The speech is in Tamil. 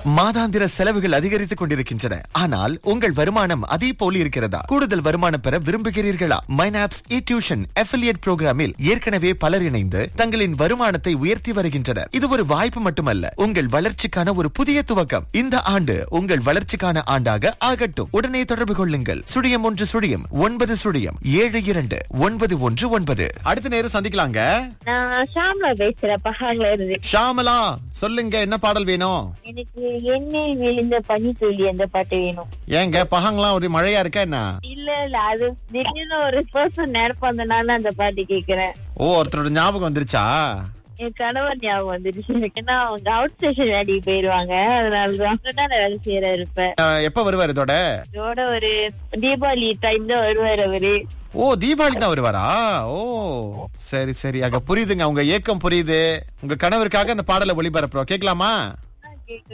மாதாந்திர செலவுகள் அதிகரித்துக் கொண்டிருக்கின்றன ஆனால் உங்கள் வருமானம் அதே போல் இருக்கிறதா கூடுதல் வருமானம் பெற விரும்புகிறீர்களா மைனாப்ஸ் இ டியூஷன் அஃபிலியேட் புரோகிராமில் ஏற்கனவே பலர் இணைந்து தங்களின் வருமானத்தை உயர்த்தி வருகின்றனர் இது ஒரு வாய்ப்பு மட்டுமல்ல உங்கள் வளர்ச்சிக்கான ஒரு புதிய துவக்கம் இந்த ஆண்டு உங்கள் வளர்ச்சிக்கான ஆண்டாக ஆகட்டும் உடனே தொடர்பு கொள்ளுங்கள் சுழியம் ஒன்று சுழியம் ஒன்பது சுழியம் ஏழு இரண்டு ஒன்பது ஒன்று ஒன்பது அடுத்த நேரம் சந்திக்கலாங்க நான் ஷாம்லா பேசுறேன் பஹாங்ல இருந்து ஷாமலா சொல்லுங்க என்ன பாடல் வேணும் எனக்கு எண்ணெய் விழுந்த பனி துளி அந்த பாட்டு வேணும் ஏங்க பகங்களாம் ஒரு மழையா இருக்கா என்ன இல்ல இல்ல அது திடீர்னு ஒரு பர்சன் நினைப்பு வந்தனால அந்த பாட்டு கேக்குறேன் ஓ ஒருத்தரோட ஞாபகம் வந்துருச்சா என் கணவர் ஞாபகம் வந்துருச்சு ஏன்னா அவங்க அவுட் ஸ்டேஷன் வேலைக்கு போயிருவாங்க அதனாலதான் தான் வேலை செய்யற இருப்பேன் அஹ், எப்ப வருவார் இதோட இதோட ஒரு தீபாவளி டைம் தான் வருவாரு அவரு ஓ தீபாவளி தான் வருவாரா ஓ சரி சரி அங்க புரியுதுங்க உங்க ஏக்கம் புரியுது உங்க கணவருக்காக அந்த பாடலை ஒளிபரப்புறோம் கேட்கலாமா கேக்கு